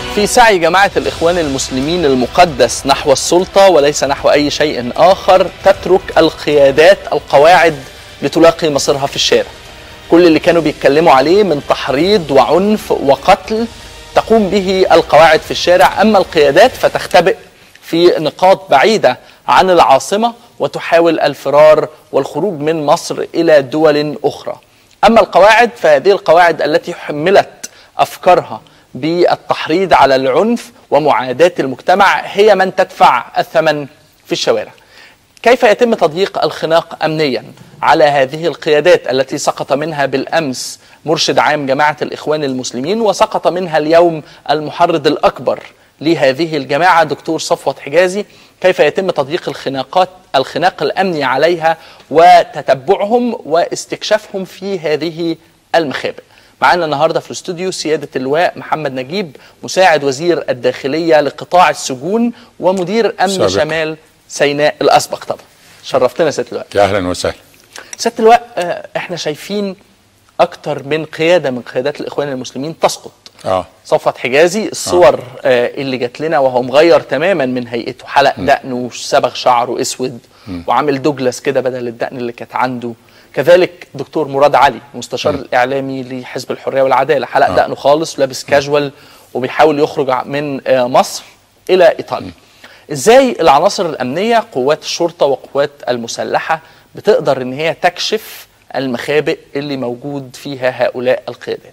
في سعي جماعة الإخوان المسلمين المقدس نحو السلطة وليس نحو أي شيء آخر تترك القيادات القواعد لتلاقي مصيرها في الشارع كل اللي كانوا بيتكلموا عليه من تحريض وعنف وقتل تقوم به القواعد في الشارع أما القيادات فتختبئ في نقاط بعيدة عن العاصمة وتحاول الفرار والخروج من مصر إلى دول أخرى أما القواعد فهذه القواعد التي حملت أفكارها بالتحريض على العنف ومعاداة المجتمع هي من تدفع الثمن في الشوارع كيف يتم تضييق الخناق امنيا على هذه القيادات التي سقط منها بالامس مرشد عام جماعه الاخوان المسلمين وسقط منها اليوم المحرض الاكبر لهذه الجماعه دكتور صفوت حجازي كيف يتم تضييق الخناقات الخناق الامني عليها وتتبعهم واستكشافهم في هذه المخابئ معانا النهارده في الاستوديو سياده اللواء محمد نجيب مساعد وزير الداخليه لقطاع السجون ومدير امن سابق. شمال سيناء الاسبق طبعا شرفتنا سياده اللواء يا اهلا وسهلا سياده اللواء آه، احنا شايفين اكتر من قياده من قيادات الاخوان المسلمين تسقط اه صفوت حجازي الصور آه. اللي جات لنا وهو مغير تماما من هيئته حلق دقنه وصبغ شعره اسود وعامل دوجلاس كده بدل الدقن اللي كانت عنده كذلك دكتور مراد علي مستشار الاعلامي لحزب الحريه والعداله حلق آه. دقنه خالص ولابس كاجوال وبيحاول يخرج ع- من آه، مصر الى ايطاليا ازاي العناصر الامنيه قوات الشرطه وقوات المسلحه بتقدر ان هي تكشف المخابئ اللي موجود فيها هؤلاء القيادات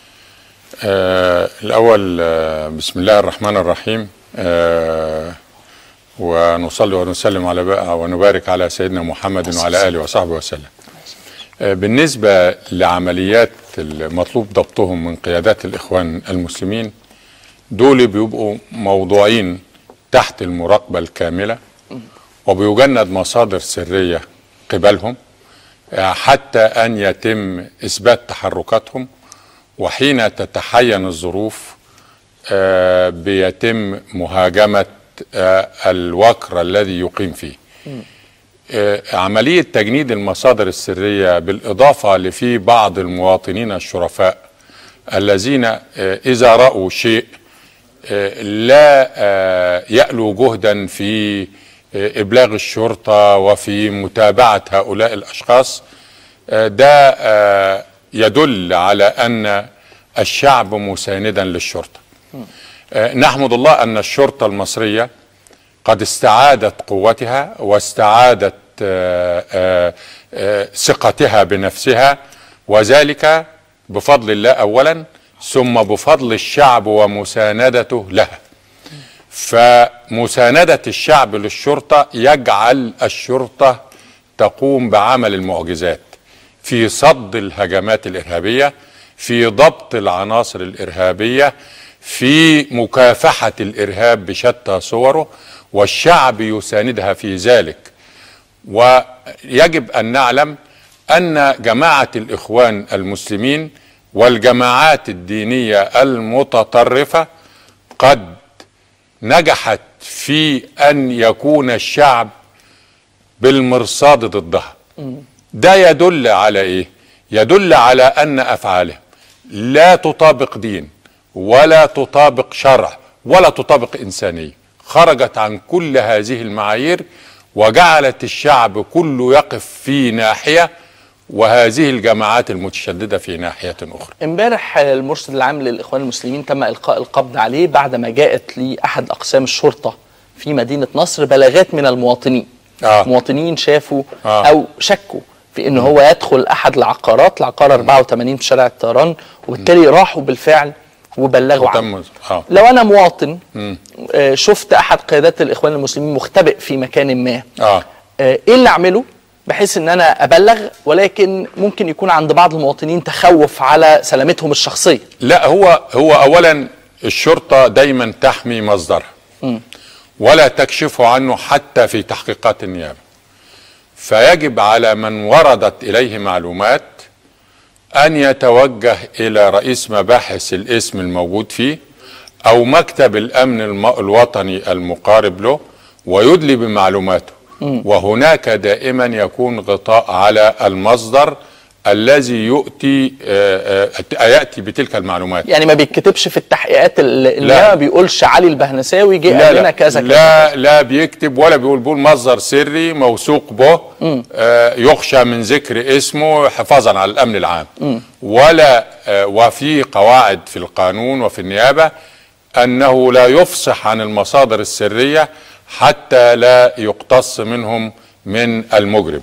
آه الاول آه بسم الله الرحمن الرحيم آه ونصلي ونسلم على بقى ونبارك على سيدنا محمد وعلى اله وصحبه وسلم آه بالنسبه لعمليات المطلوب ضبطهم من قيادات الاخوان المسلمين دول بيبقوا موضوعين تحت المراقبه الكامله وبيجند مصادر سريه قبلهم آه، حتى ان يتم اثبات تحركاتهم وحين تتحين الظروف آه، بيتم مهاجمه آه، الوكر الذي يقيم فيه آه، عمليه تجنيد المصادر السريه بالاضافه لفي بعض المواطنين الشرفاء الذين آه، اذا راوا شيء آه، لا آه، يألو جهدا في آه، إبلاغ الشرطة وفي متابعة هؤلاء الأشخاص آه، ده آه، يدل على أن الشعب مساندا للشرطة آه، نحمد الله أن الشرطة المصرية قد استعادت قوتها واستعادت آه، آه، آه، ثقتها بنفسها وذلك بفضل الله اولا ثم بفضل الشعب ومساندته لها فمساندة الشعب للشرطة يجعل الشرطة تقوم بعمل المعجزات في صد الهجمات الإرهابية في ضبط العناصر الإرهابية في مكافحة الإرهاب بشتى صوره والشعب يساندها في ذلك ويجب ان نعلم ان جماعه الاخوان المسلمين والجماعات الدينيه المتطرفه قد نجحت في ان يكون الشعب بالمرصاد ضدها ده يدل على ايه يدل على ان افعالهم لا تطابق دين ولا تطابق شرع ولا تطابق انسانيه خرجت عن كل هذه المعايير وجعلت الشعب كله يقف في ناحيه وهذه الجماعات المتشدده في ناحيه اخرى امبارح المرشد العام للاخوان المسلمين تم القاء القبض عليه بعدما جاءت لاحد اقسام الشرطه في مدينه نصر بلاغات من المواطنين آه. مواطنين شافوا آه. او شكوا في ان هو يدخل احد العقارات العقار 84 في شارع الطيران وبالتالي راحوا بالفعل وبلغوا عنه وتم اه لو انا مواطن آه، شفت احد قيادات الاخوان المسلمين مختبئ في مكان ما اه آه، ايه اللي اعمله بحيث ان انا ابلغ ولكن ممكن يكون عند بعض المواطنين تخوف على سلامتهم الشخصيه لا هو هو اولا الشرطه دايما تحمي مصدرها ولا تكشف عنه حتى في تحقيقات النيابه فيجب على من وردت اليه معلومات ان يتوجه الى رئيس مباحث الاسم الموجود فيه او مكتب الامن الم- الوطني المقارب له ويدلي بمعلوماته وهناك دائما يكون غطاء على المصدر الذي يؤتي آه، آه، ياتي بتلك المعلومات يعني ما بيتكتبش في التحقيقات اللي اللي لا. ما بيقولش علي البهنساوي جه لا قال لنا لا كذا كذا لا لا بيكتب ولا بيقول بيقول مصدر سري موثوق به آه يخشى من ذكر اسمه حفاظا على الامن العام ولا آه وفي قواعد في القانون وفي النيابه انه لا يفصح عن المصادر السريه حتى لا يقتص منهم من المجرم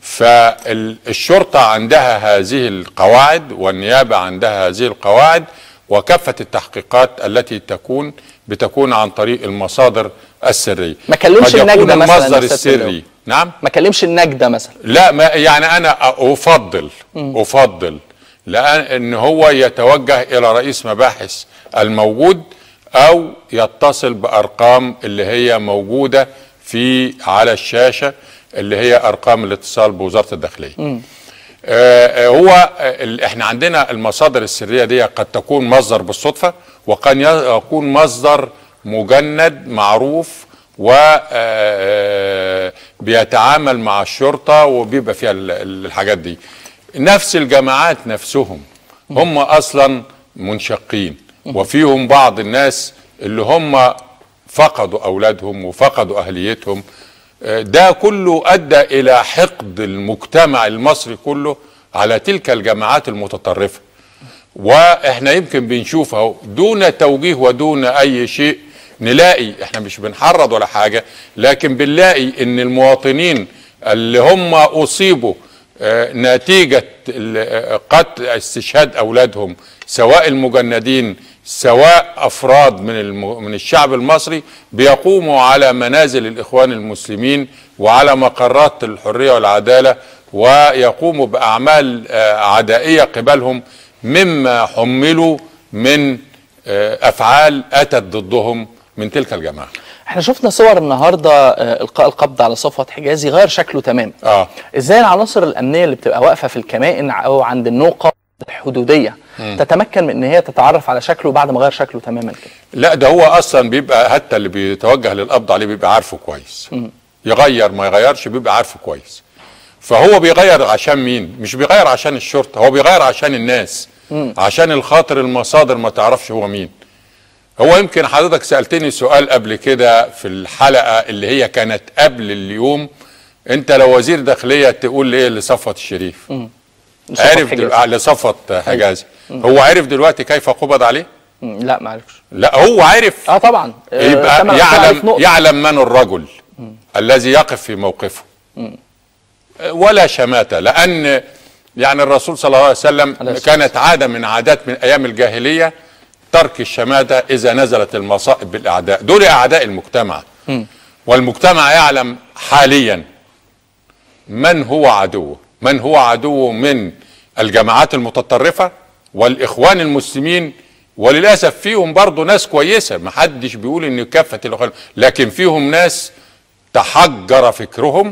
فالشرطه عندها هذه القواعد والنيابه عندها هذه القواعد وكافه التحقيقات التي تكون بتكون عن طريق المصادر السريه ما كلمش قد يكون النجدة مثلاً يا المصدر أستاذ السري فندم. نعم ما كلمش النجده مثلا لا ما يعني انا افضل افضل لان ان هو يتوجه الى رئيس مباحث الموجود او يتصل بارقام اللي هي موجوده في على الشاشه اللي هي ارقام الاتصال بوزاره الداخليه آه آه، هو آه، ال- احنا عندنا المصادر السريه دي قد تكون مصدر بالصدفه وقد ي- يكون مصدر مجند معروف و آه، آه، بيتعامل مع الشرطه وبيبقى فيها ال- ال- الحاجات دي نفس الجماعات نفسهم هم اصلا منشقين وفيهم بعض الناس اللي هم فقدوا اولادهم وفقدوا اهليتهم آه، ده كله ادى الى حقد المجتمع المصري كله على تلك الجماعات المتطرفه واحنا يمكن بنشوف اهو دون توجيه ودون اي شيء نلاقي احنا مش بنحرض ولا حاجه لكن بنلاقي ان المواطنين اللي هم اصيبوا آه، نتيجه ال- آه، قتل استشهاد اولادهم سواء المجندين سواء افراد من الم... من الشعب المصري بيقوموا على منازل الاخوان المسلمين وعلى مقرات الحريه والعداله ويقوموا باعمال آه، عدائيه قبلهم مما حملوا من آه، افعال اتت ضدهم من تلك الجماعه. احنا شفنا صور النهارده آه، القاء القبض على صفوت حجازي غير شكله تماما اه ازاي العناصر الامنيه اللي بتبقى واقفه في الكمائن او عند النقط الحدوديه تتمكن من ان هي تتعرف على شكله بعد ما غير شكله تماما كده لا ده هو اصلا بيبقى حتى اللي بيتوجه للقبض عليه بيبقى عارفه كويس يغير ما يغيرش بيبقى عارفه كويس فهو بيغير عشان مين مش بيغير عشان الشرطه هو بيغير عشان الناس عشان الخاطر المصادر ما تعرفش هو مين هو يمكن حضرتك سالتني سؤال قبل كده في الحلقه اللي هي كانت قبل اليوم انت لو وزير داخليه تقول ايه لصفوت الشريف صفوت عرف حجازي. دل... لصفوت حجازي هو عرف دلوقتي كيف قبض عليه مم، لا ما عرفش لا هو عرف اه طبعا آه، تمن يبقى ألف يعلم نقطة. يعلم من الرجل الذي يقف في موقفه ولا شماتة لأن يعني الرسول صلى الله عليه وسلم عليه الصلاة كانت عادة من عادات من أيام الجاهلية ترك الشماتة إذا نزلت المصائب بالأعداء دول أعداء المجتمع والمجتمع يعلم حاليا من هو عدوه من هو عدوه من الجماعات المتطرفة والإخوان المسلمين وللأسف فيهم برضو ناس كويسة محدش بيقول إن كافة الإخوان لكن فيهم ناس تحجر فكرهم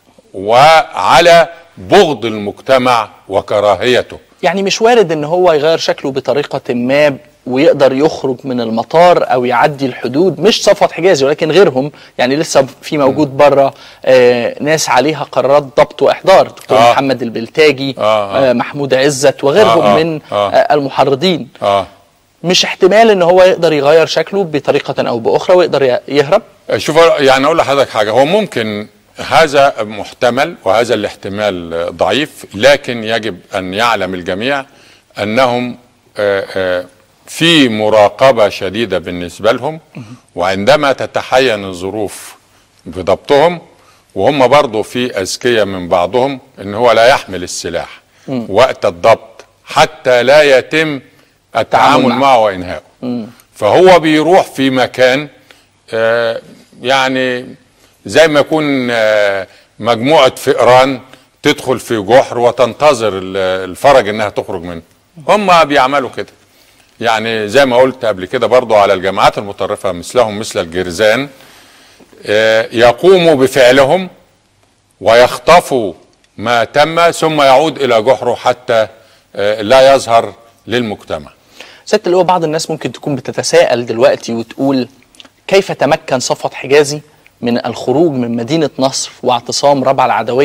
وعلى بغض المجتمع وكراهيته يعني مش وارد ان هو يغير شكله بطريقه ما ويقدر يخرج من المطار او يعدي الحدود مش صفوت حجازي ولكن غيرهم يعني لسه في موجود بره آه ناس عليها قرارات ضبط واحضار دكتور آه. محمد البلتاجي آه، آه. آه محمود عزت وغيرهم آه، آه، من آه. آه المحرضين آه مش احتمال ان هو يقدر يغير شكله بطريقه او باخرى ويقدر ي- يهرب شوف يعني اقول لحضرتك حاجه هو ممكن هذا محتمل وهذا الاحتمال ضعيف لكن يجب ان يعلم الجميع انهم آه، آه، في مراقبه شديده بالنسبه لهم وعندما تتحين الظروف بضبطهم وهم برضه في اذكياء من بعضهم ان هو لا يحمل السلاح وقت الضبط حتى لا يتم التعامل معه. معه وانهائه فهو بيروح في مكان آه، يعني زي ما يكون آه، مجموعة فئران تدخل في جحر وتنتظر ال- الفرج انها تخرج منه هم بيعملوا كده يعني زي ما قلت قبل كده برضو على الجماعات المتطرفة مثلهم مثل الجرزان آه، يقوموا بفعلهم ويخطفوا ما تم ثم يعود الى جحره حتى آه، لا يظهر للمجتمع ست اللي هو بعض الناس ممكن تكون بتتساءل دلوقتي وتقول كيف تمكن صفوت حجازي من الخروج من مدينة نصر واعتصام ربع العدوية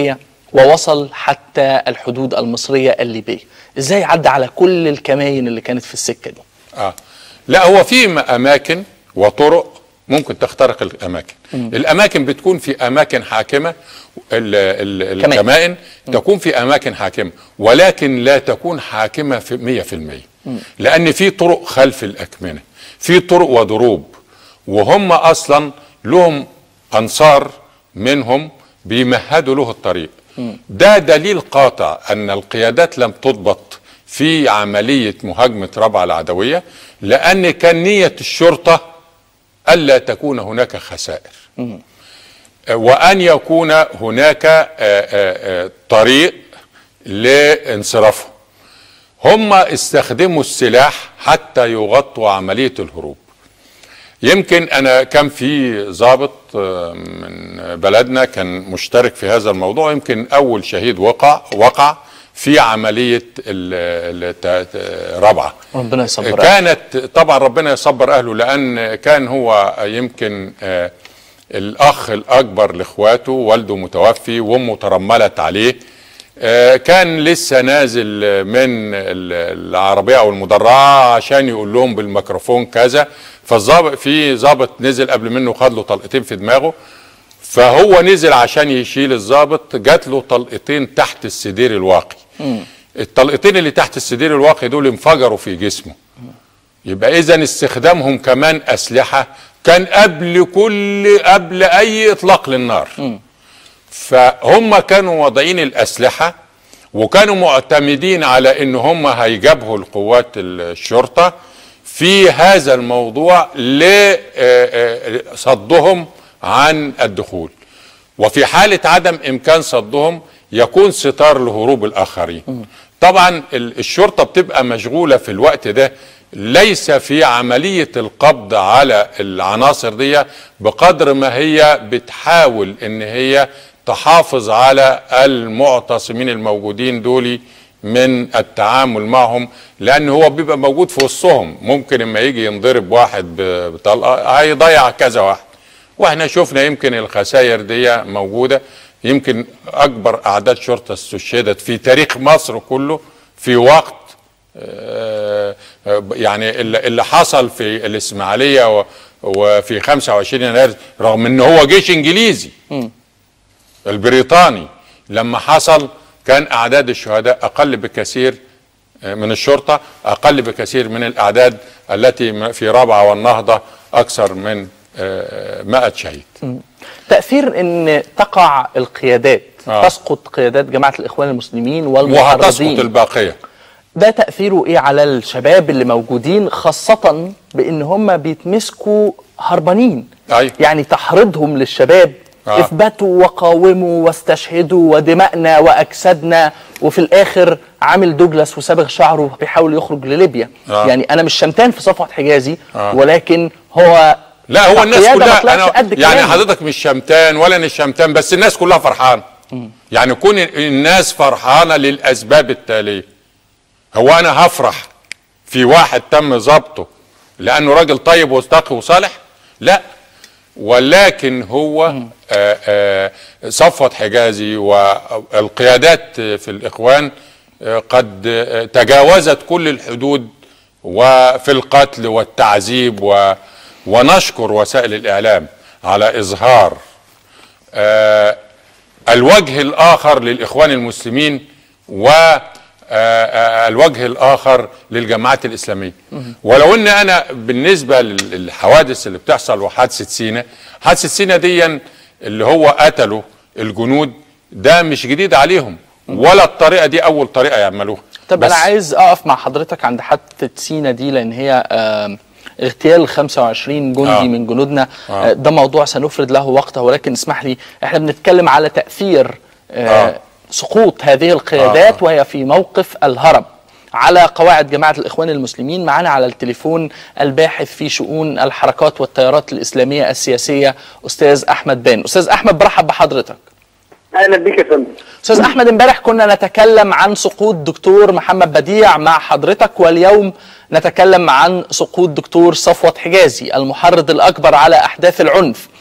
ووصل حتى الحدود المصرية الليبية ازاي عدى على كل الكماين اللي كانت في السكة دي آه. لا هو في م- اماكن وطرق ممكن تخترق الاماكن الاماكن بتكون في اماكن حاكمه ال- ال- كمان. الكمائن تكون في اماكن حاكمه ولكن لا تكون حاكمه في 100% لان في طرق خلف الاكمنه في طرق ودروب وهم اصلا لهم انصار منهم بيمهدوا له الطريق ده دليل قاطع ان القيادات لم تضبط في عمليه مهاجمه ربع العدويه لان كان نيه الشرطه الا تكون هناك خسائر وان يكون هناك آه، آه، آه، طريق لانصرافهم هم استخدموا السلاح حتى يغطوا عمليه الهروب يمكن انا كان في ضابط آه، من بلدنا كان مشترك في هذا الموضوع يمكن اول شهيد وقع وقع في عمليه ال- الت- رابعه ربنا يصبر كانت طبعا ربنا يصبر اهله لان كان هو يمكن آه، الاخ الاكبر لاخواته والده متوفي وامه ترملت عليه آه، كان لسه نازل من ال- العربيه او المدرعه عشان يقول لهم بالميكروفون كذا فالظابط في ظابط نزل قبل منه خد له طلقتين في دماغه فهو نزل عشان يشيل الظابط جات له طلقتين تحت السدير الواقي الطلقتين اللي تحت السدير الواقي دول انفجروا في جسمه يبقى اذا استخدامهم كمان اسلحه كان قبل كل قبل اي اطلاق للنار فهم كانوا واضعين الاسلحه وكانوا معتمدين على ان هم هيجابهوا القوات الشرطه في هذا الموضوع لصدهم عن الدخول وفي حالة عدم إمكان صدهم يكون ستار لهروب الآخرين طبعا ال- الشرطة بتبقى مشغولة في الوقت ده ليس في عملية القبض على العناصر دي بقدر ما هي بتحاول ان هي تحافظ على المعتصمين الموجودين دول من التعامل معهم لان هو بيبقى موجود في وسطهم ممكن اما يجي ينضرب واحد ب- بطلقه هيضيع كذا واحد واحنا شفنا يمكن الخسائر دي موجوده يمكن اكبر اعداد شرطه استشهدت في تاريخ مصر كله في وقت آه، آه، يعني اللي اللي حصل في الاسماعيليه و- وفي 25 يناير رغم ان هو جيش انجليزي البريطاني لما حصل كان اعداد الشهداء اقل بكثير من الشرطه اقل بكثير من الاعداد التي في رابعه والنهضه اكثر من آه، 100 شهيد تأثير ان تقع القيادات آه. تسقط قيادات جماعة الإخوان المسلمين وهتسقط والمعارضين الباقيه ده تأثيره ايه على الشباب اللي موجودين خاصة بان هم بيتمسكوا هربانين أيوة. يعني تحريضهم للشباب آه. اثبتوا وقاوموا واستشهدوا ودماءنا واجسادنا وفي الاخر عامل دوجلاس وصابغ شعره بيحاول يخرج لليبيا آه. يعني انا مش شمتان في صفوة حجازي آه. ولكن هو لا هو الناس القيادة ما كلها طلعش أنا قد يعني كلامي. حضرتك مش شمتان ولا انا شمتان بس الناس كلها فرحانه يعني كون الناس فرحانه للاسباب التاليه هو انا هفرح في واحد تم ضبطه لانه راجل طيب وتقي وصالح لا ولكن هو آه، آه، صفوة حجازي والقيادات في الإخوان آه، قد آه، تجاوزت كل الحدود وفي القتل والتعذيب و ونشكر وسائل الإعلام على إظهار آه، الوجه الآخر للإخوان المسلمين و آه، آه، الوجه الآخر للجماعات الإسلامية ولو أن أنا بالنسبة لل- للحوادث اللي بتحصل وحادثة سينا حادثة سينا دي اللي هو قتلوا الجنود ده مش جديد عليهم ولا الطريقة دي أول طريقة يعملوها طب بس انا عايز اقف مع حضرتك عند حادثه سينا دي لان هي آم، اغتيال 25 جندي آه. آه. من جنودنا آه. آه. ده موضوع سنفرد له وقته ولكن اسمح لي احنا بنتكلم على تاثير آه. آه. آه. سقوط هذه القيادات آه. آه. وهي في موقف الهرب على قواعد جماعة الإخوان المسلمين معنا على التليفون الباحث في شؤون الحركات والتيارات الإسلامية السياسية أستاذ أحمد بان أستاذ أحمد برحب بحضرتك اهلا بك يا فندم استاذ احمد امبارح كنا نتكلم عن سقوط دكتور محمد بديع مع حضرتك واليوم نتكلم عن سقوط دكتور صفوت حجازي المحرض الاكبر على احداث العنف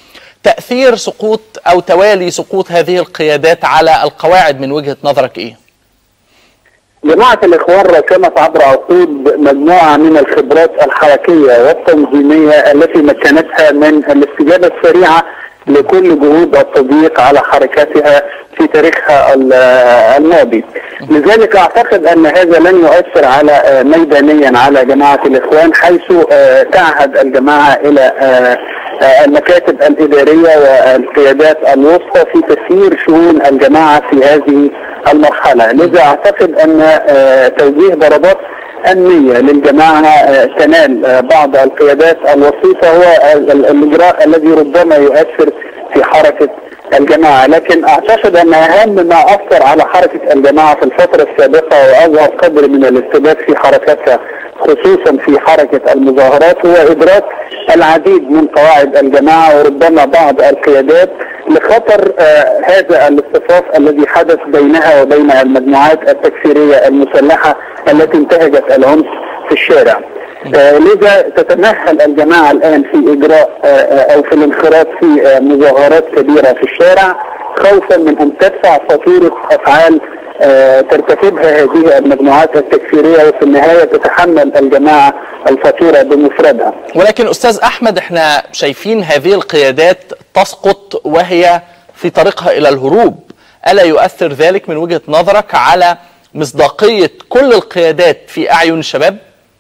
تاثير سقوط او توالي سقوط هذه القيادات على القواعد من وجهه نظرك ايه؟ جماعة الإخوان راكمت عبر عقود مجموعة من الخبرات الحركية والتنظيمية التي مكنتها من الاستجابة السريعة لكل جهود التضييق على حركاتها في تاريخها ال- الماضي لذلك أعتقد أن هذا لن يؤثر على آه، ميدانيا على جماعة الإخوان حيث آه، تعهد الجماعة إلى آه، آه، المكاتب الإدارية والقيادات الوسطى في تسيير شؤون الجماعة في هذه المرحلة لذا أعتقد أن آه، توجيه ضربات أمنية للجماعة آه، تنال آه، بعض القيادات الوسيطة هو ال- ال- الإجراء الذي ربما يؤثر في حركة الجماعة لكن أعتقد أن أهم ما أثر على حركة الجماعة في الفترة السابقة وأظهر قدر من الارتباك في حركتها خصوصا في حركة المظاهرات هو إدراك العديد من قواعد الجماعة وربما بعض القيادات لخطر آه هذا الاصطفاف الذي حدث بينها وبين المجموعات التكفيرية المسلحة التي انتهجت العنف في الشارع آه لذا تتمهل الجماعة الآن في إجراء آه آه أو في الانخراط في آه مظاهرات كبيرة في الشارع خوفا من أن تدفع فاتورة أفعال آه ترتكبها هذه المجموعات التكفيرية وفي النهاية تتحمل الجماعة الفاتورة بمفردها ولكن استاذ احمد احنا شايفين هذه القيادات تسقط وهي في طريقها الى الهروب الا يؤثر ذلك من وجهه نظرك على مصداقيه كل القيادات في اعين الشباب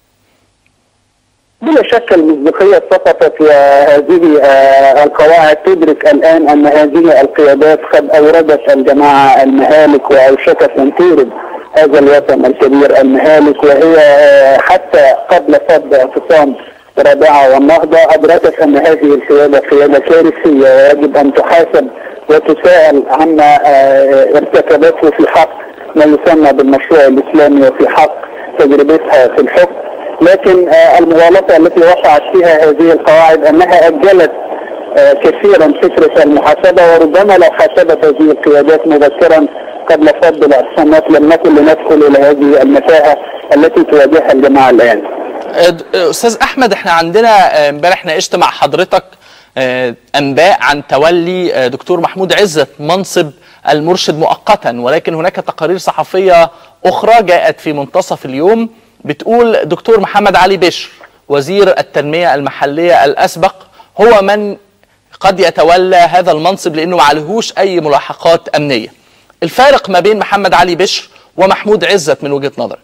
بلا شك المصداقية سقطت وهذه آه، القواعد تدرك الآن أن هذه القيادات قد أوردت الجماعة المهالك وأوشكت أن تورد هذا الوطن الكبير المهالك وهي آه، حتى قبل فض اعتصام رابعة والنهضة أدركت أن هذه القيادة قيادة كارثية ويجب أن تحاسب وتساءل عما آه، ارتكبته في حق ما يسمى بالمشروع الإسلامي وفي حق تجربتها في الحكم لكن آه، المغالطة التي وقعت فيها هذه القواعد أنها أجلت آه، كثيرا فكرة المحاسبة وربما لو حاسبت هذه القيادات مبكرا قبل فض الاعتصامات لم نكن لندخل إلى هذه المتاهة التي تواجهها الجماعة الآن أد- استاذ احمد احنا عندنا آه، امبارح ناقشت مع حضرتك آه، انباء عن تولي آه، دكتور محمود عزت منصب المرشد مؤقتا ولكن هناك تقارير صحفيه اخرى جاءت في منتصف اليوم بتقول دكتور محمد علي بشر وزير التنميه المحليه الاسبق هو من قد يتولى هذا المنصب لانه ما عليهوش اي ملاحقات امنيه الفارق ما بين محمد علي بشر ومحمود عزت من وجهه نظرك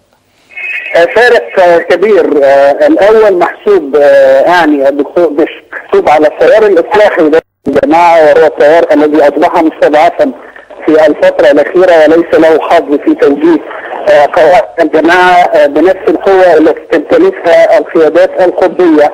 آه، فارق آه، كبير آه، الاول محسوب آه، يعني الدكتور بش محسوب على التيار الاصلاحي ده الجماعه وهو التيار الذي اصبح مستضعفا في الفتره الاخيره وليس له حظ في توجيه آه، قواعد الجماعه آه، بنفس القوه التي تمتلكها القيادات القطبيه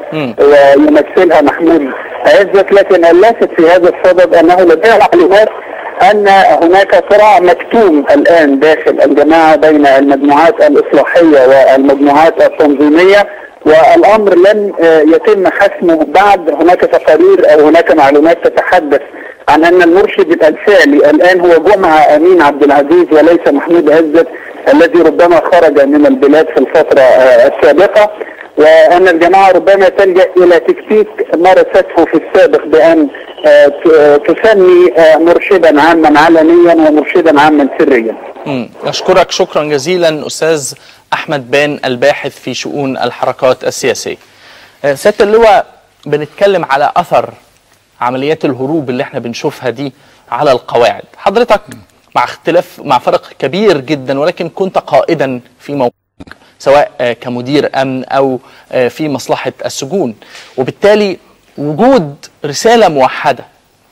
ويمثلها محمود عزت لكن اللافت في هذا الصدد انه لديه معلومات ان هناك صراع مكتوم الان داخل الجماعه بين المجموعات الاصلاحيه والمجموعات التنظيميه والامر لن آه، يتم حسمه بعد هناك تقارير او هناك معلومات تتحدث عن ان المرشد الفعلي الان هو جمعه امين عبد العزيز وليس محمود عزت الذي ربما خرج من البلاد في الفتره آه، السابقه وان الجماعه ربما تلجا الى تكتيك مارسته في السابق بان آه، ت- آه، تسمي آه، مرشدا عاما علنيا ومرشدا عاما سريا. مم. أشكرك شكرا جزيلا أستاذ أحمد بان الباحث في شؤون الحركات السياسية آه، سيادة اللواء بنتكلم على أثر عمليات الهروب اللي احنا بنشوفها دي على القواعد حضرتك مع اختلاف مع فرق كبير جدا ولكن كنت قائدا في موقع سواء آه، كمدير امن او آه، في مصلحه السجون وبالتالي وجود رساله موحده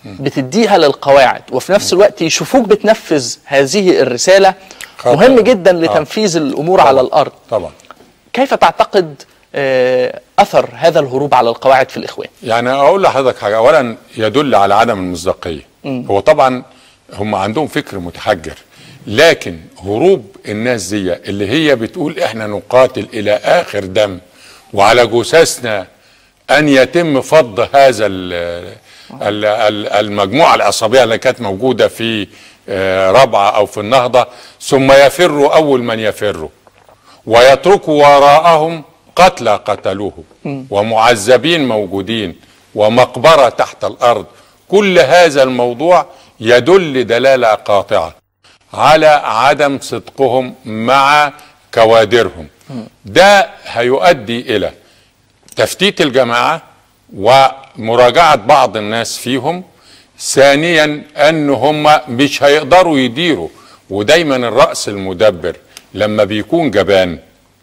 بتديها للقواعد وفي نفس الوقت يشوفوك بتنفذ هذه الرساله خطأ. مهم جدا آه. لتنفيذ الامور على الارض طبعا كيف تعتقد آه، اثر هذا الهروب على القواعد في الاخوان يعني اقول لحضرتك حاجه اولا يدل على عدم المصداقيه هو طبعا هم عندهم فكر متحجر لكن هروب الناس دي اللي هي بتقول احنا نقاتل الى اخر دم وعلى جثثنا ان يتم فض هذا ال ال ال المجموعه العصبيه اللي كانت موجوده في آه، رابعه او في النهضه ثم يفروا اول من يفروا ويتركوا وراءهم قتلى قتلوهم ومعذبين موجودين ومقبرة تحت الأرض كل هذا الموضوع يدل دلاله قاطعه على عدم صدقهم مع كوادرهم ده هيؤدي الى تفتيت الجماعه ومراجعه بعض الناس فيهم ثانيا ان هم مش هيقدروا يديروا ودايما الراس المدبر لما بيكون جبان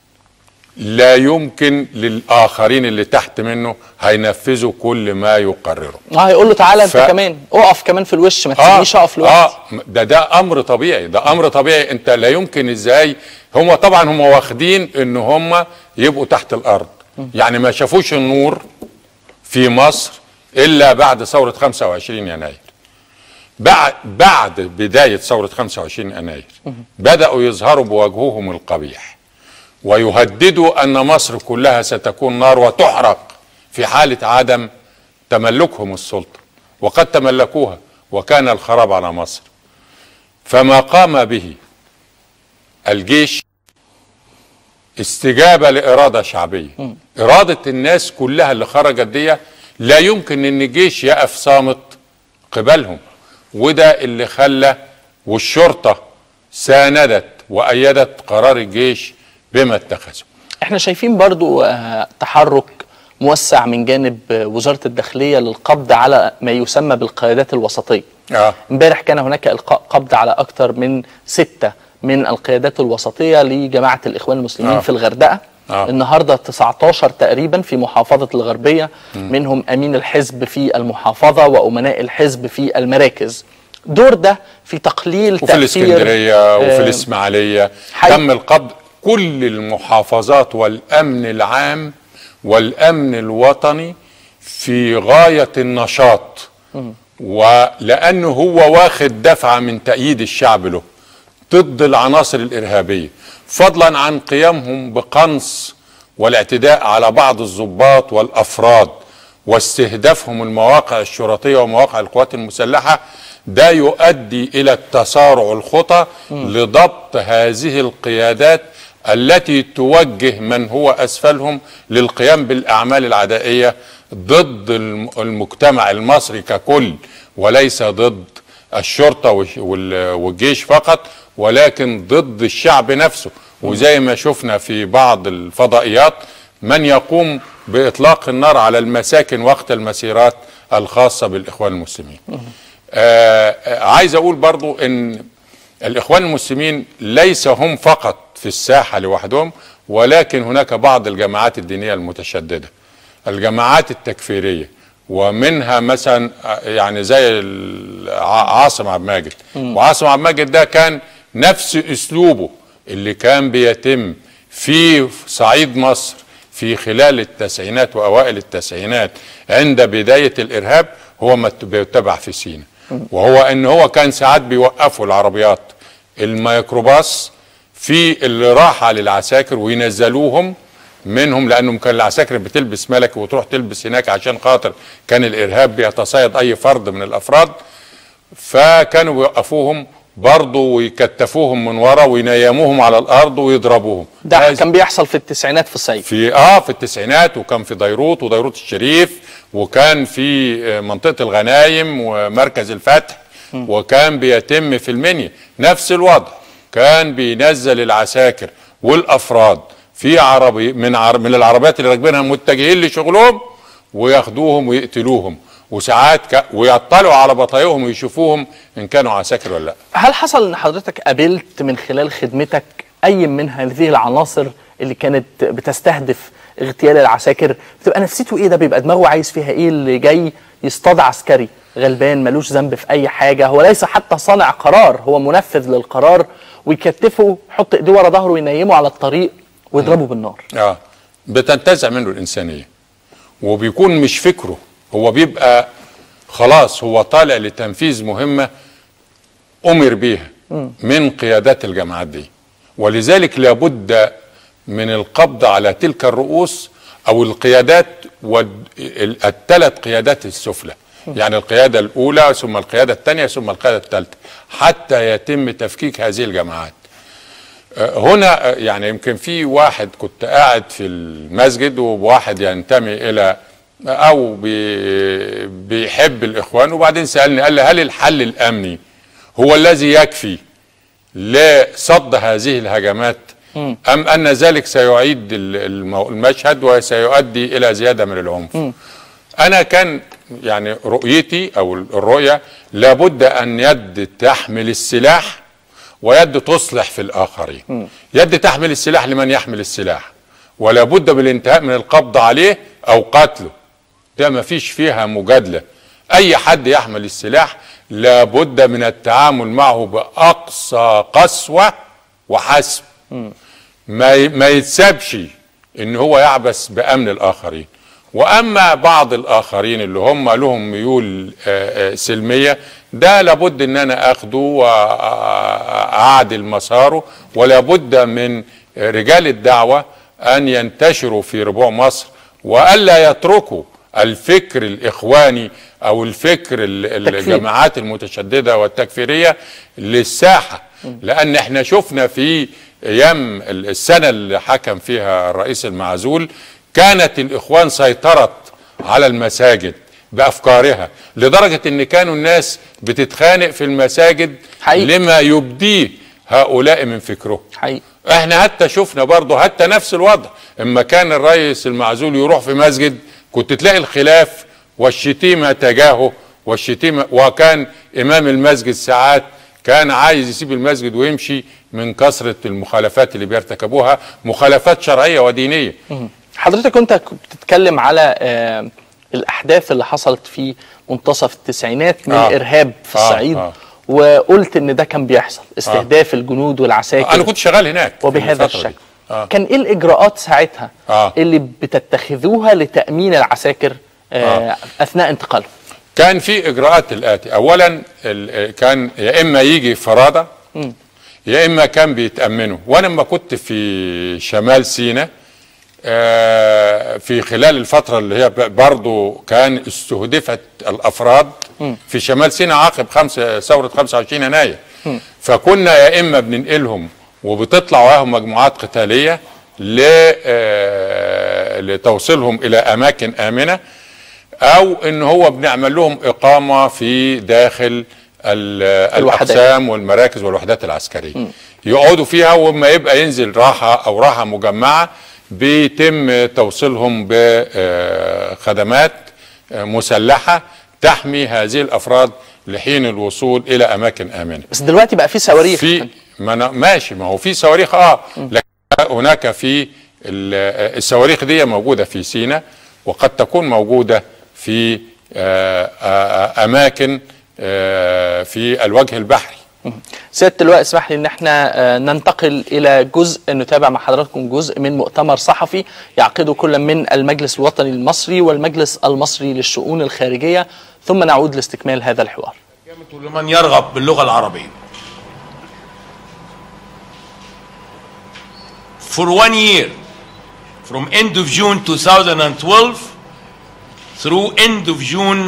لا يمكن للاخرين اللي تحت منه هينفذوا كل ما يقرره اه هيقول له تعالى انت ف- كمان اقف كمان في الوش ما تسيبنيش اقف لوحدي اه ده ده امر طبيعي ده امر طبيعي انت لا يمكن ازاي هم طبعا هم واخدين ان هم يبقوا تحت الارض يعني ما شافوش النور في مصر الا بعد ثوره 25 يناير بعد بعد بدايه ثوره 25 يناير بداوا يظهروا بوجههم القبيح ويهددوا ان مصر كلها ستكون نار وتحرق في حاله عدم تملكهم السلطه وقد تملكوها وكان الخراب على مصر فما قام به الجيش استجابه لاراده شعبيه اراده الناس كلها اللي خرجت دي لا يمكن ان الجيش يقف صامت قبلهم وده اللي خلى والشرطه ساندت وايدت قرار الجيش بما اتخذه احنا شايفين برضو آه، تحرك موسع من جانب آه، وزارة الداخلية للقبض على ما يسمى بالقيادات الوسطية اه امبارح كان هناك إلقاء قبض على أكثر من ستة من القيادات الوسطية لجماعة الإخوان المسلمين آه. في الغردقة آه. النهاردة 19 تقريبا في محافظة الغربية منهم أمين الحزب في المحافظة وأمناء الحزب في المراكز دور ده في تقليل وفي تأثير الاسكندريه وفي آه، الاسماعيليه حي- تم القبض كل المحافظات والامن العام والامن الوطني في غايه النشاط ولانه هو واخد دفعه من تأييد الشعب له ضد العناصر الارهابيه فضلا عن قيامهم بقنص والاعتداء على بعض الضباط والافراد واستهدافهم المواقع الشرطيه ومواقع القوات المسلحه ده يؤدي الى التسارع الخطى لضبط هذه القيادات التي توجه من هو اسفلهم للقيام بالاعمال العدائيه ضد الم- المجتمع المصري ككل وليس ضد الشرطه والش- وال- والجيش فقط ولكن ضد الشعب نفسه وزي ما شفنا في بعض الفضائيات من يقوم باطلاق النار على المساكن وقت المسيرات الخاصه بالاخوان المسلمين. آه آه، عايز اقول برضو ان الاخوان المسلمين ليس هم فقط في الساحه لوحدهم ولكن هناك بعض الجماعات الدينيه المتشدده الجماعات التكفيريه ومنها مثلا آه، يعني زي ال- ع- عاصم عبد الماجد وعاصم عبد الماجد ده كان نفس اسلوبه اللي كان بيتم في صعيد مصر في خلال التسعينات واوائل التسعينات عند بدايه الارهاب هو ما بيتبع في سينا وهو ان هو كان ساعات بيوقفوا العربيات الميكروباص في اللي راحة للعساكر وينزلوهم منهم لانهم كان العساكر بتلبس ملكي وتروح تلبس هناك عشان خاطر كان الارهاب بيتصيد اي فرد من الافراد فكانوا بيوقفوهم برضه ويكتفوهم من ورا وينيموهم على الارض ويضربوهم ده هذا- كان بيحصل في التسعينات في الصيف في اه في التسعينات وكان في ديروت وديروت الشريف وكان في آه، منطقه الغنايم ومركز الفتح وكان بيتم في المنيا نفس الوضع كان بينزل العساكر والافراد في عربي من عر من العربيات اللي راكبينها متجهين لشغلهم وياخدوهم ويقتلوهم وساعات ك... ويطلعوا على بطايقهم ويشوفوهم ان كانوا عساكر ولا لا هل حصل ان حضرتك قابلت من خلال خدمتك اي من هذه العناصر اللي كانت بتستهدف اغتيال العساكر بتبقى نفسيته ايه ده بيبقى دماغه عايز فيها ايه اللي جاي يصطاد عسكري غلبان ملوش ذنب في اي حاجه هو ليس حتى صانع قرار هو منفذ للقرار ويكتفه يحط ايديه ورا ظهره وينيمه على الطريق ويضربه بالنار اه بتنتزع منه الانسانيه وبيكون مش فكره هو بيبقى خلاص هو طالع لتنفيذ مهمه امر بيها من قيادات الجماعات دي ولذلك لابد من القبض على تلك الرؤوس او القيادات والثلاث قيادات السفلى يعني القياده الاولى ثم القياده الثانيه ثم القياده الثالثه حتى يتم تفكيك هذه الجماعات هنا يعني يمكن في واحد كنت قاعد في المسجد وواحد ينتمي الى او بي بيحب الاخوان وبعدين سالني قال لي هل الحل الامني هو الذي يكفي لصد هذه الهجمات ام ان ذلك سيعيد ال- المو- المشهد وسيؤدي الى زياده من العنف انا كان يعني رؤيتي او الرؤيه لابد ان يد تحمل السلاح ويد تصلح في الاخرين يد تحمل السلاح لمن يحمل السلاح ولا بد بالانتهاء من القبض عليه او قتله ده ما فيش فيها مجادله اي حد يحمل السلاح لابد من التعامل معه باقصى قسوه وحسم ما ي- ما يتسابش ان هو يعبث بامن الاخرين واما بعض الاخرين اللي هم لهم ميول آه، آه، سلميه ده لابد ان انا اخده واعدل مساره ولابد من رجال الدعوه ان ينتشروا في ربوع مصر والا يتركوا الفكر الاخواني او الفكر ال- تكفير. الجماعات المتشدده والتكفيريه للساحه لان احنا شفنا في ايام السنه اللي حكم فيها الرئيس المعزول كانت الاخوان سيطرت على المساجد بافكارها لدرجه ان كانوا الناس بتتخانق في المساجد حقيقي. لما يبديه هؤلاء من فكرهم حقيقي احنا حتى شفنا برضه حتى نفس الوضع اما كان الرئيس المعزول يروح في مسجد كنت تلاقي الخلاف والشتيمه تجاهه والشتيمه وكان امام المسجد ساعات كان عايز يسيب المسجد ويمشي من كثره المخالفات اللي بيرتكبوها مخالفات شرعيه ودينيه حضرتك كنت بتتكلم على آه، الاحداث اللي حصلت في منتصف التسعينات من آه. ارهاب في آه، الصعيد آه. وقلت ان ده كان بيحصل استهداف الجنود والعساكر انا كنت شغال هناك في وبهذا الفترة الشكل دي. آه. كان ايه الاجراءات ساعتها آه. اللي بتتخذوها لتامين العساكر آه. اثناء انتقالهم كان في اجراءات الاتي اولا ال- كان يا اما يجي فرادى يا اما كان بيتامنوا وانا لما كنت في شمال سيناء آه، في خلال الفتره اللي هي ب- برضو كان استهدفت الافراد في شمال سيناء عقب خمسة ثوره 25 يناير فكنا يا اما بننقلهم وبتطلع وراهم مجموعات قتاليه ل آه، لتوصيلهم الى اماكن امنه او ان هو بنعمل لهم اقامه في داخل ال- الوحدات. الاقسام والمراكز والوحدات العسكريه يقعدوا فيها وما يبقى ينزل راحه او راحه مجمعه بيتم توصيلهم بخدمات مسلحه تحمي هذه الافراد لحين الوصول الى اماكن امنه بس دلوقتي بقى في صواريخ في ما أنا ماشي ما هو في صواريخ اه لكن هناك في ال- الصواريخ دي موجوده في سيناء وقد تكون موجوده في آه، آه، اماكن آه، في الوجه البحري سياده اللواء اسمح لي ان احنا آه، ننتقل الى جزء نتابع مع حضراتكم جزء من مؤتمر صحفي يعقده كل من المجلس الوطني المصري والمجلس المصري للشؤون الخارجيه ثم نعود لاستكمال هذا الحوار لمن يرغب باللغة العربية For one year, from end of June 2012 through end of June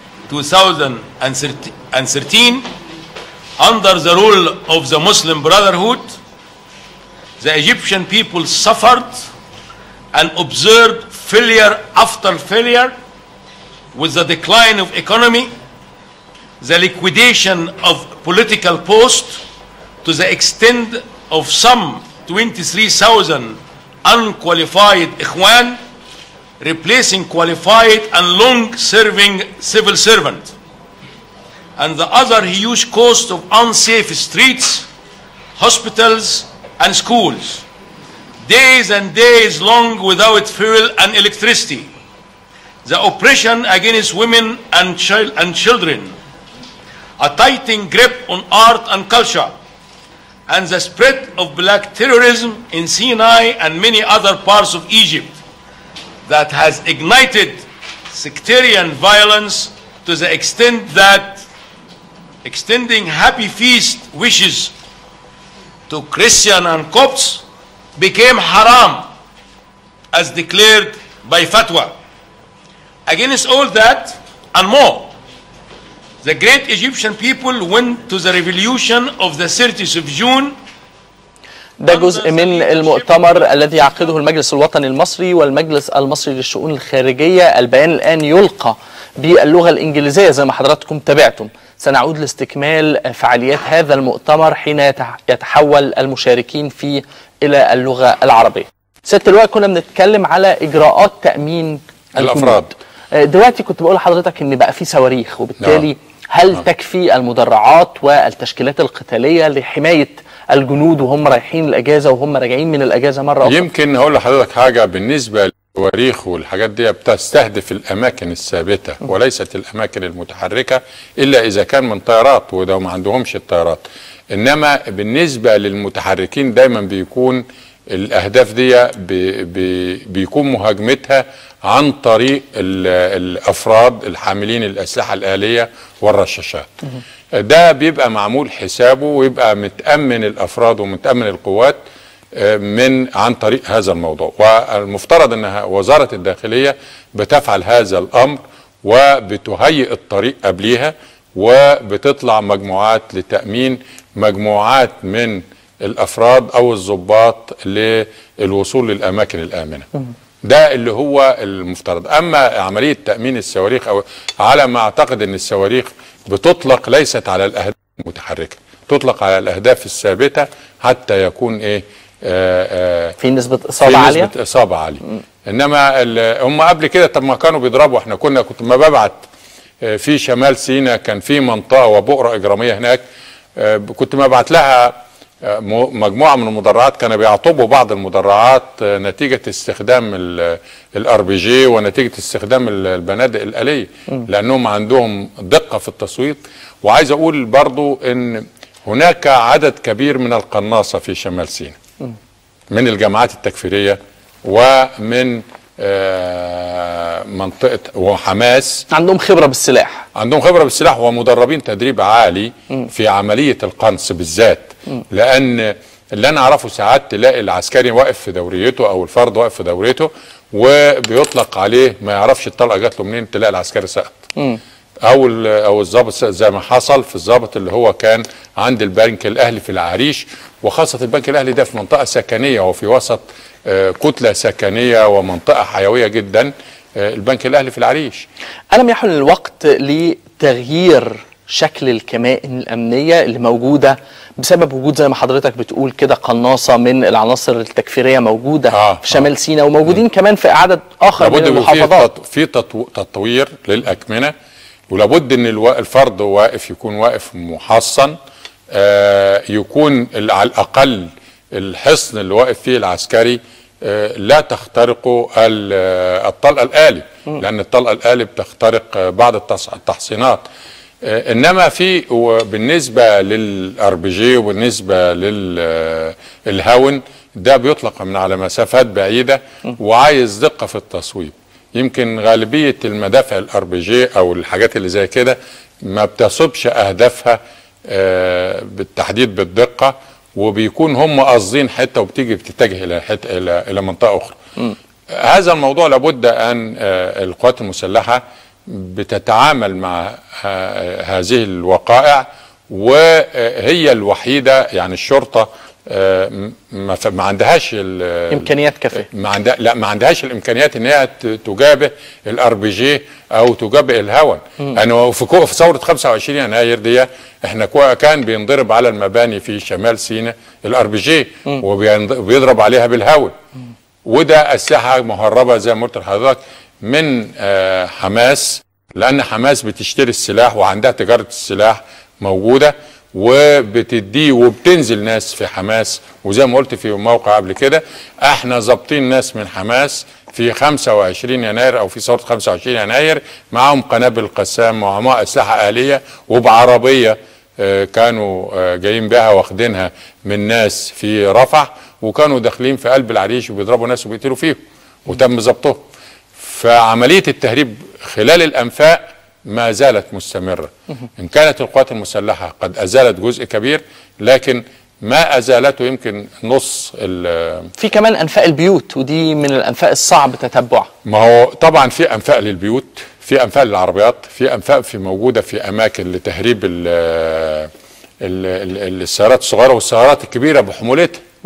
2013, under the rule of the Muslim Brotherhood, the Egyptian people suffered and observed failure after failure with the decline of economy, the liquidation of political posts to the extent of some 23,000 unqualified Ikhwan replacing qualified and long-serving civil servants and the other huge cost of unsafe streets, hospitals and schools days and days long without fuel and electricity the oppression against women and, chil- and children a tightening grip on art and culture, and the spread of black terrorism in Sinai and many other parts of Egypt that has ignited sectarian violence to the extent that extending happy feast wishes to Christian and Copts became haram as declared by fatwa. Against all that and more, the great Egyptian people went to the revolution of the 30th of June ده جزء من المؤتمر الذي يعقده المجلس الوطني المصري والمجلس المصري للشؤون الخارجية البيان الآن يلقى باللغة الإنجليزية زي ما حضراتكم تابعتم سنعود لاستكمال فعاليات هذا المؤتمر حين يتح- يتحول المشاركين فيه إلى اللغة العربية سيادة اللواء كنا بنتكلم على إجراءات تأمين الجنود. الأفراد. آه، دلوقتي كنت بقول لحضرتك إن بقى في صواريخ وبالتالي نعم. هل نعم. تكفي المدرعات والتشكيلات القتالية لحماية الجنود وهم رايحين الأجازة وهم راجعين من الأجازة مرة أخرى يمكن هقول لحضرتك حاجه بالنسبه للصواريخ والحاجات دي بتستهدف الاماكن الثابته وليست الاماكن المتحركه الا اذا كان من طيارات وده ما عندهمش الطيارات انما بالنسبه للمتحركين دايما بيكون الاهداف دي بي بي بيكون مهاجمتها عن طريق ال- الافراد الحاملين الاسلحه الاليه والرشاشات ده بيبقى معمول حسابه ويبقى متامن الافراد ومتامن القوات من عن طريق هذا الموضوع والمفترض انها وزاره الداخليه بتفعل هذا الامر وبتهيئ الطريق قبليها وبتطلع مجموعات لتامين مجموعات من الافراد او الضباط للوصول للاماكن الامنه ده اللي هو المفترض اما عمليه تامين الصواريخ او على ما اعتقد ان الصواريخ بتطلق ليست على الاهداف المتحركه تطلق على الاهداف الثابته حتى يكون ايه آه آه في نسبة في إصابة عالية نسبة إصابة عالية إنما ال- هم قبل كده طب ما كانوا بيضربوا احنا كنا كنت ما ببعت آه، في شمال سيناء كان في منطقة وبؤرة إجرامية هناك آه، كنت ما بعت لها آه، م- مجموعة من المدرعات كانوا بيعطبوا بعض المدرعات آه، نتيجة استخدام الار بي جي ونتيجة استخدام ال- البنادق الآلية لأنهم عندهم دقة في التصويت وعايز أقول برضو إن هناك عدد كبير من القناصة في شمال سيناء من الجماعات التكفيريه ومن آه، منطقه وحماس عندهم خبرة بالسلاح عندهم خبره بالسلاح ومدربين تدريب عالي في عمليه القنص بالذات لان اللي انا اعرفه ساعات تلاقي العسكري واقف في دوريته او الفرد واقف في دوريته وبيطلق عليه ما يعرفش الطلقه جات له منين تلاقي العسكري سقط او ال- او الضابط سقط زي ما حصل في الضابط اللي هو كان عند البنك الاهلي في العريش وخاصه البنك الاهلي ده في منطقه سكنيه وفي وسط آه، كتله سكنيه ومنطقه حيويه جدا آه، البنك الاهلي في العريش ألم يحن الوقت لتغيير شكل الكمائن الأمنية اللي موجودة بسبب وجود زي ما حضرتك بتقول كده قناصة من العناصر التكفيرية موجودة آه، في شمال سيناء وموجودين كمان في عدد آخر من لابد يبقى في المحافظات تط- في تطو- تطوير للاكمنه ولابد ان الوا- الفرد واقف يكون واقف محصن آه، يكون ال- على الاقل الحصن اللي واقف فيه العسكري آه، لا تخترقه ال- آه، الطلقه الالي لان الطلقه الالي بتخترق آه، بعض التص- التحصينات آه، انما في وبالنسبه للار بي جي وبالنسبه للهاون ده بيطلق من على مسافات بعيده وعايز دقه في التصويب يمكن غالبيه المدافع الار بي جي او الحاجات اللي زي كده ما بتصبش اهدافها آه، بالتحديد بالدقه وبيكون هم قاصدين حته وبتيجي بتتجه الى حته الى الى منطقه اخرى هذا الموضوع لابد ان آه، القوات المسلحه بتتعامل مع ه- هذه الوقائع وهي الوحيده يعني الشرطه آه، م- ما ف- ما عندهاش ال- إمكانيات كافية ما عندها لا ما عندهاش الامكانيات ان هي ت- تجابه الار بي جي او تجابه الهون انا في كو- في ثوره 25 يناير دي احنا كو- كان بينضرب على المباني في شمال سيناء الار بي جي وبيضرب عليها بالهون وده اسلحه مهربه زي ما قلت لحضرتك من آه، حماس لان حماس بتشتري السلاح وعندها تجاره السلاح موجوده وبتديه وبتنزل ناس في حماس وزي ما قلت في موقع قبل كده احنا ظابطين ناس من حماس في 25 يناير او في ثوره 25 يناير معاهم قنابل قسام ومعاهم اسلحه اليه وبعربيه آه، كانوا آه، جايين بها واخدينها من ناس في رفح وكانوا داخلين في قلب العريش وبيضربوا ناس وبيقتلوا فيهم وتم ضبطهم فعمليه التهريب خلال الانفاق ما زالت مستمره ان كانت القوات المسلحه قد ازالت جزء كبير لكن ما ازالته يمكن نص ال- في كمان أنفاق البيوت ودي من الأنفاق الصعب تتبعها ما هو طبعا في انفاق للبيوت في انفاق للعربيات في انفاق في موجوده في اماكن لتهريب ال ال ال السيارات الصغيره والسيارات الكبيره بحمولتها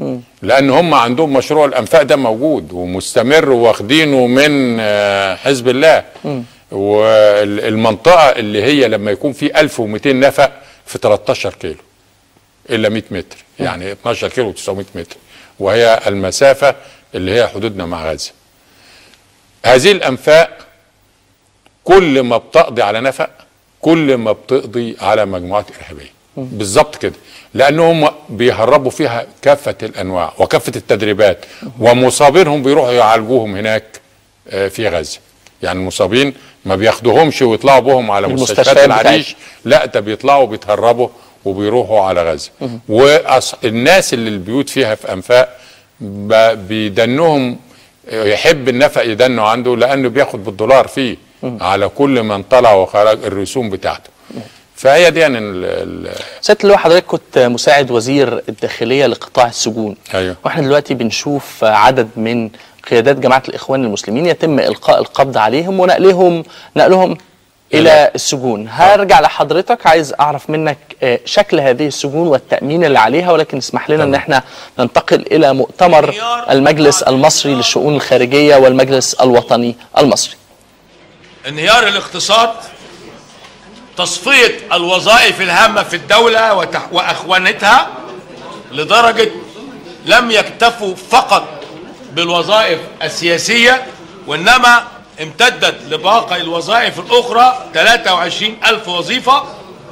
لان هم عندهم مشروع الانفاق ده موجود ومستمر واخدينه من آه، حزب الله والمنطقه اللي هي لما يكون في 1200 نفق في 13 كيلو الا 100 متر يعني 12 كيلو 900 متر وهي المسافه اللي هي حدودنا مع غزه هذه الانفاق كل ما بتقضي على نفق كل ما بتقضي على مجموعات ارهابيه بالظبط كده لانهم بيهربوا فيها كافه الانواع وكافه التدريبات ومصابينهم بيروحوا يعالجوهم هناك آه، في غزه يعني المصابين ما بياخدوهمش ويطلعوا بهم على المستشفيات مستشفيات بتاعتهم. العريش لا ده بيطلعوا بيتهربوا وبيروحوا على غزه والناس اللي البيوت فيها في انفاق ب- بيدنهم يحب النفق يدنه عنده لانه بياخد بالدولار فيه على كل من طلع وخرج الرسوم بتاعته فهي دي يعني ال- ال- سيادة اللواء حضرتك كنت مساعد وزير الداخلية لقطاع السجون أيوه. واحنا دلوقتي بنشوف عدد من قيادات جماعة الإخوان المسلمين يتم إلقاء القبض عليهم ونقلهم نقلهم إلى إلى- السجون هرجع لحضرتك عايز أعرف منك آه، شكل هذه السجون والتأمين اللي عليها ولكن اسمح لنا أن احنا ننتقل إلى مؤتمر المجلس المصري للشؤون الخارجية والمجلس الوطني المصري انهيار الاقتصاد تصفية الوظائف الهامة في الدولة وتح- وأخوانتها لدرجة لم يكتفوا فقط بالوظائف السياسية وإنما امتدت لباقي الوظائف الأخرى 23 ألف وظيفة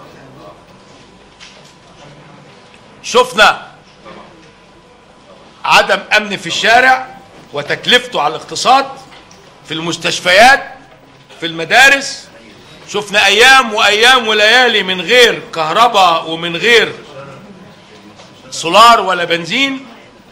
شفنا عدم أمن في الشارع وتكلفته على الاقتصاد في المستشفيات في المدارس شفنا ايام وايام وليالي من غير كهرباء ومن غير سولار ولا بنزين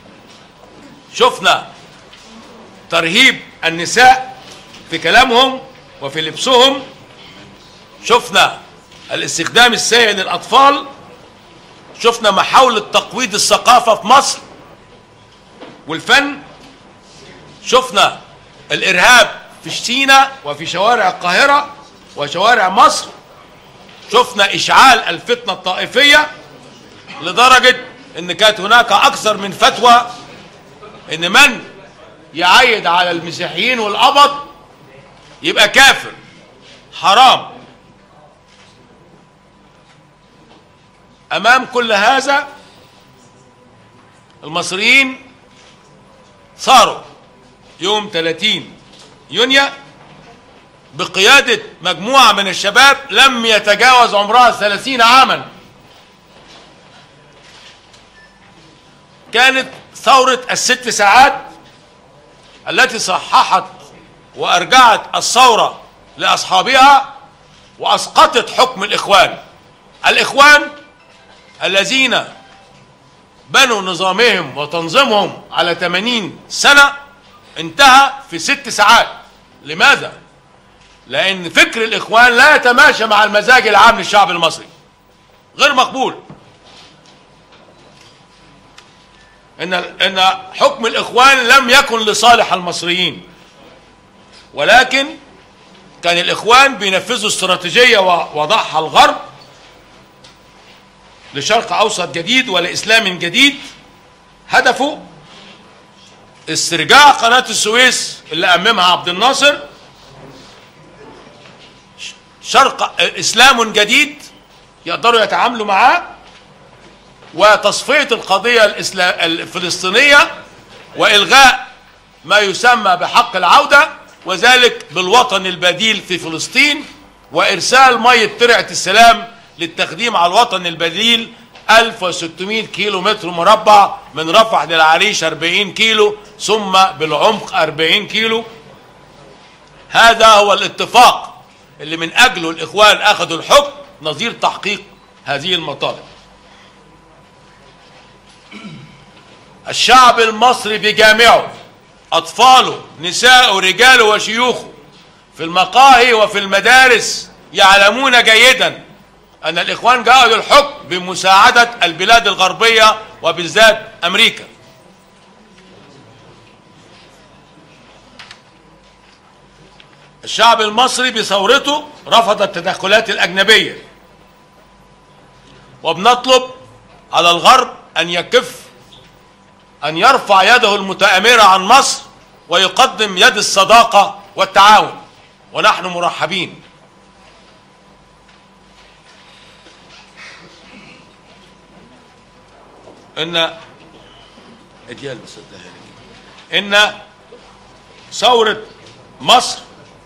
شفنا ترهيب النساء في كلامهم وفي لبسهم شفنا الاستخدام السيء للاطفال شفنا محاولة تقويض الثقافة في مصر والفن شفنا الارهاب في سينا وفي شوارع القاهره وشوارع مصر شفنا اشعال الفتنه الطائفيه لدرجه ان كانت هناك اكثر من فتوى ان من يعيد على المسيحيين والقبط يبقى كافر حرام امام كل هذا المصريين صاروا يوم 30 يونيو بقيادة مجموعة من الشباب لم يتجاوز عمرها 30 عاما كانت ثورة الست ساعات التي صححت وأرجعت الثورة لأصحابها وأسقطت حكم الإخوان الإخوان الذين بنوا نظامهم وتنظيمهم على 80 سنة انتهى في ست ساعات لماذا؟ لأن فكر الإخوان لا يتماشى مع المزاج العام للشعب المصري غير مقبول إن إن حكم الإخوان لم يكن لصالح المصريين ولكن كان الإخوان بينفذوا استراتيجية وضعها الغرب لشرق أوسط جديد ولإسلام جديد هدفه استرجاع قناة السويس اللي أممها عبد الناصر شرق إسلام جديد يقدروا يتعاملوا معاه وتصفية القضية الإسلا- الفلسطينية وإلغاء ما يسمى بحق العودة وذلك بالوطن البديل في فلسطين وإرسال مية ترعة السلام للتخديم على الوطن البديل 1600 كيلو متر مربع من رفح للعريش 40 كيلو ثم بالعمق 40 كيلو هذا هو الاتفاق اللي من أجله الإخوان أخذوا الحكم نظير تحقيق هذه المطالب الشعب المصري بجامعه أطفاله نساءه رجاله وشيوخه في المقاهي وفي المدارس يعلمون جيدا أن الإخوان جاءوا للحكم بمساعدة البلاد الغربية وبالذات أمريكا الشعب المصري بثورته رفض التدخلات الأجنبية وبنطلب على الغرب أن يكف أن يرفع يده المتآمرة عن مصر ويقدم يد الصداقة والتعاون ونحن مرحبين إن اديها لي بس اديها لي. إن ثورة مصر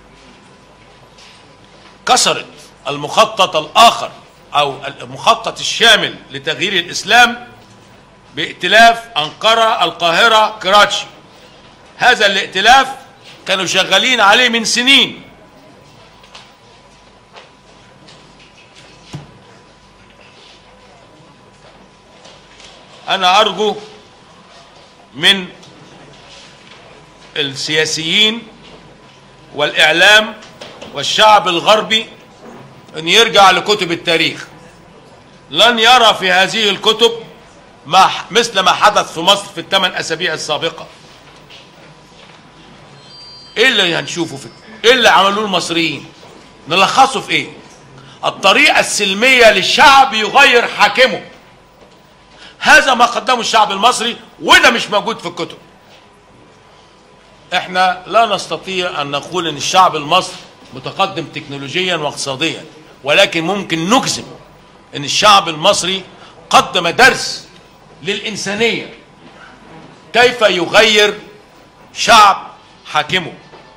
كسرت المخطط الآخر أو المخطط الشامل لتغيير الإسلام بائتلاف أنقرة القاهرة كراتشي هذا الائتلاف كانوا شغالين عليه من سنين أنا أرجو من السياسيين والإعلام والشعب الغربي أن يرجع لكتب التاريخ لن يرى في هذه الكتب ما مثل ما حدث في مصر في الثمان أسابيع السابقة إيه اللي هنشوفه في إيه اللي عملوه المصريين نلخصه في إيه الطريقة السلمية للشعب يغير حاكمه هذا ما قدمه الشعب المصري وده مش موجود في الكتب احنا لا نستطيع ان نقول ان الشعب المصري متقدم تكنولوجيا واقتصاديا ولكن ممكن نجزم ان الشعب المصري قدم درس للانسانيه كيف يغير شعب حاكمه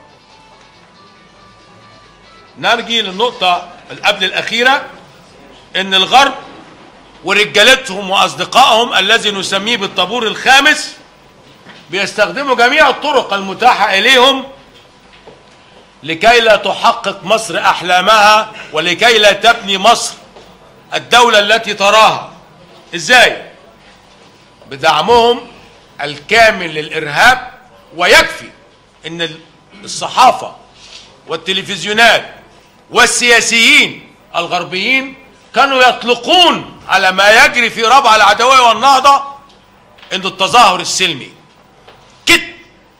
نرجي للنقطه قبل الاخيره ان الغرب ورجالتهم واصدقائهم الذي نسميه بالطابور الخامس بيستخدموا جميع الطرق المتاحه اليهم لكي لا تحقق مصر احلامها ولكي لا تبني مصر الدوله التي تراها ازاي بدعمهم الكامل للارهاب ويكفي ان الصحافه والتلفزيونات والسياسيين الغربيين كانوا يطلقون على ما يجري في ربع العدوية والنهضة انه التظاهر السلمي كذب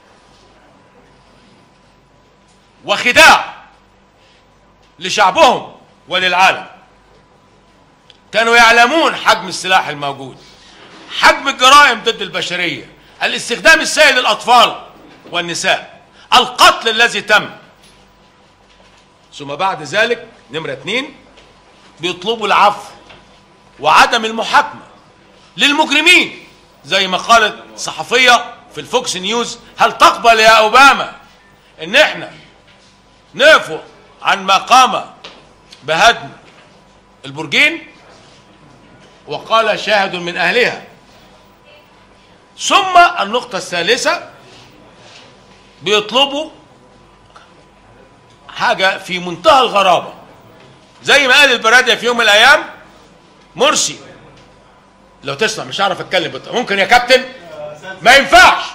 وخداع لشعبهم وللعالم كانوا يعلمون حجم السلاح الموجود حجم الجرائم ضد البشرية الاستخدام السيء للأطفال والنساء القتل الذي تم ثم بعد ذلك نمرة اتنين بيطلبوا العفو وعدم المحاكمة للمجرمين زي ما قالت صحفية في الفوكس نيوز هل تقبل يا أوباما ان احنا نعفو عن ما قام بهدم البرجين وقال شاهد من أهلها ثم النقطة الثالثة بيطلبوا حاجة في منتهى الغرابة زي ما قال البرادية في يوم من الأيام مرسي لو تسمع مش هعرف اتكلم بط... ممكن يا كابتن ما ينفعش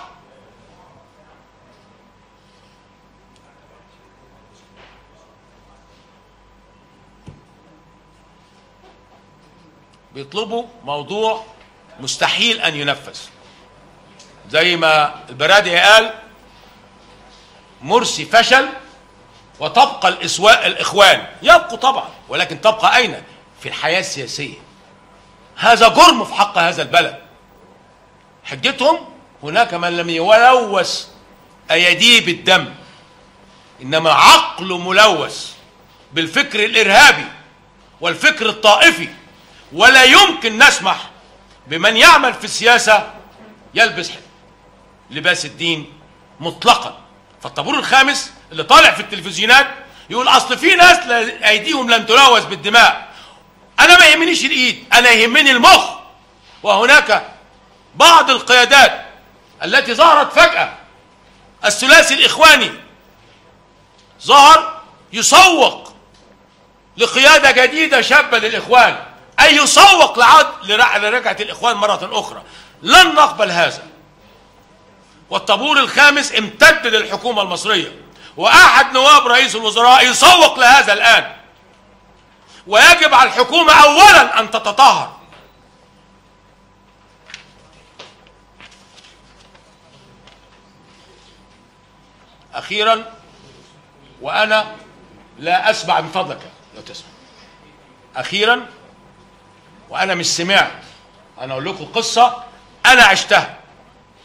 بيطلبوا موضوع مستحيل ان ينفذ زي ما البرادعي قال مرسي فشل وتبقى الإسواء الإخوان يبقوا طبعا ولكن تبقى أين في الحياة السياسية هذا جرم في حق هذا البلد حجتهم هناك من لم يلوث أيديه بالدم إنما عقله ملوث بالفكر الإرهابي والفكر الطائفي ولا يمكن نسمح بمن يعمل في السياسة يلبس لباس الدين مطلقا فالطابور الخامس اللي طالع في التلفزيونات يقول اصل في ناس لا- ايديهم لم تلوث بالدماء انا ما يهمنيش الايد انا يهمني المخ وهناك بعض القيادات التي ظهرت فجأة الثلاثي الاخواني ظهر يسوق لقيادة جديدة شابة للإخوان أي يسوق لعد لرع- لرجعة الإخوان مرة أخرى لن نقبل هذا والطابور الخامس امتد للحكومة المصرية وأحد نواب رئيس الوزراء يسوق لهذا الآن ويجب على الحكومة أولا أن تتطهر أخيرا وأنا لا أسمع من فضلك لو تسمع أخيرا وأنا مش سمعت أنا أقول لكم قصة أنا عشتها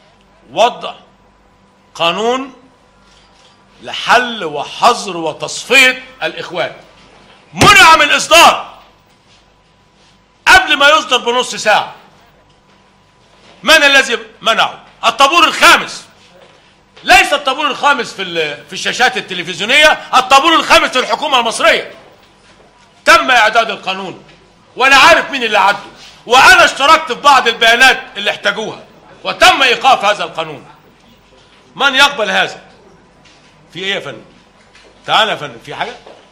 وضع قانون لحل وحظر وتصفيه الاخوان منع من اصدار قبل ما يصدر بنص ساعه من الذي منعه الطابور الخامس ليس الطابور الخامس في ال- في الشاشات التلفزيونيه الطابور الخامس في الحكومه المصريه تم اعداد القانون وانا عارف مين اللي عده وانا اشتركت في بعض البيانات اللي احتاجوها وتم ايقاف هذا القانون من يقبل هذا في ايه يا فندم تعالى يا فندم في حاجه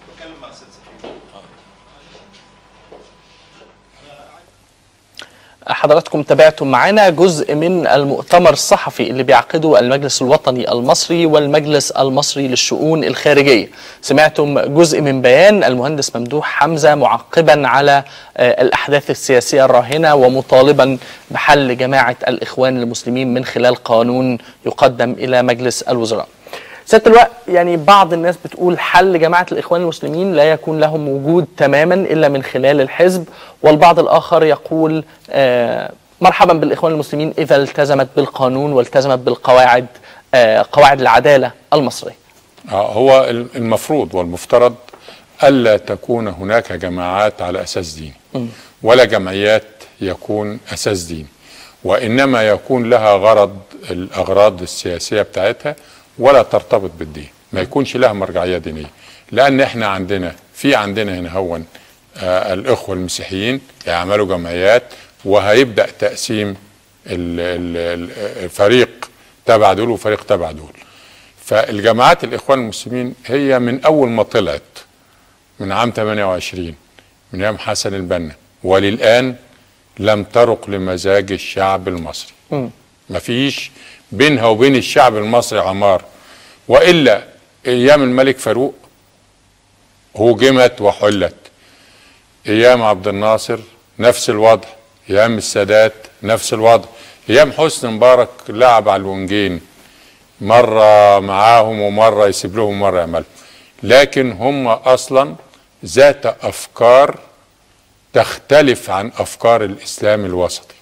حضراتكم تابعتم معنا جزء من المؤتمر الصحفي اللي بيعقده المجلس الوطني المصري والمجلس المصري للشؤون الخارجية سمعتم جزء من بيان المهندس ممدوح حمزة معقبا على آه، الأحداث السياسية الراهنة ومطالبا بحل جماعة الإخوان المسلمين من خلال قانون يقدم إلى مجلس الوزراء سيادة اللواء يعني بعض الناس بتقول حل جماعة الإخوان المسلمين لا يكون لهم وجود تماما إلا من خلال الحزب والبعض الآخر يقول آه مرحبا بالإخوان المسلمين إذا التزمت بالقانون والتزمت بالقواعد آه قواعد العدالة المصرية آه، هو المفروض والمفترض ألا تكون هناك جماعات على أساس ديني ولا جمعيات يكون أساس ديني وإنما يكون لها غرض الأغراض السياسية بتاعتها ولا ترتبط بالدين ما يكونش لها مرجعية دينية لأن إحنا عندنا في عندنا هنا هون آه الإخوة المسيحيين يعملوا جمعيات وهيبدأ تقسيم ال- ال- ال- الفريق تبع دول وفريق تبع دول فالجماعات الاخوان المسلمين هي من اول ما طلعت من عام 28 من ايام حسن البنا وللان لم ترق لمزاج الشعب المصري مفيش بينها وبين الشعب المصري عمار والا ايام الملك فاروق هوجمت وحلت ايام عبد الناصر نفس الوضع ايام السادات نفس الوضع ايام حسني مبارك لعب على الونجين مرة معاهم ومرة يسيب لهم مرة يعمل لكن هم أصلا ذات أفكار تختلف عن أفكار الإسلام الوسطي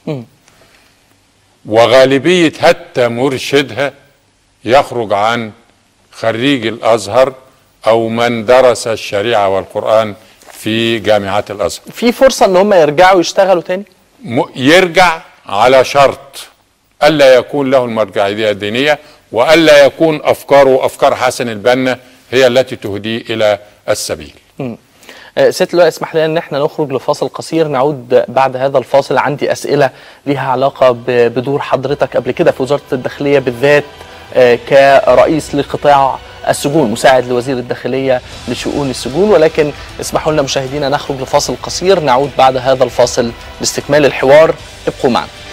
وغالبية حتى مرشدها يخرج عن خريج الأزهر أو من درس الشريعة والقرآن في جامعات الأزهر في فرصة ان هم يرجعوا يشتغلوا تاني م- يرجع على شرط الا يكون له المرجعيه الدينيه والا يكون افكاره افكار حسن البنا هي التي تهديه الى السبيل آه، سيادة اللواء اسمح لنا ان احنا نخرج لفاصل قصير نعود بعد هذا الفاصل عندي اسئله ليها علاقه ب- بدور حضرتك قبل كده في وزاره الداخليه بالذات آه، كرئيس لقطاع السجون مساعد لوزير الداخليه لشؤون السجون ولكن اسمحوا لنا مشاهدينا نخرج لفاصل قصير نعود بعد هذا الفاصل لاستكمال الحوار ابقوا معنا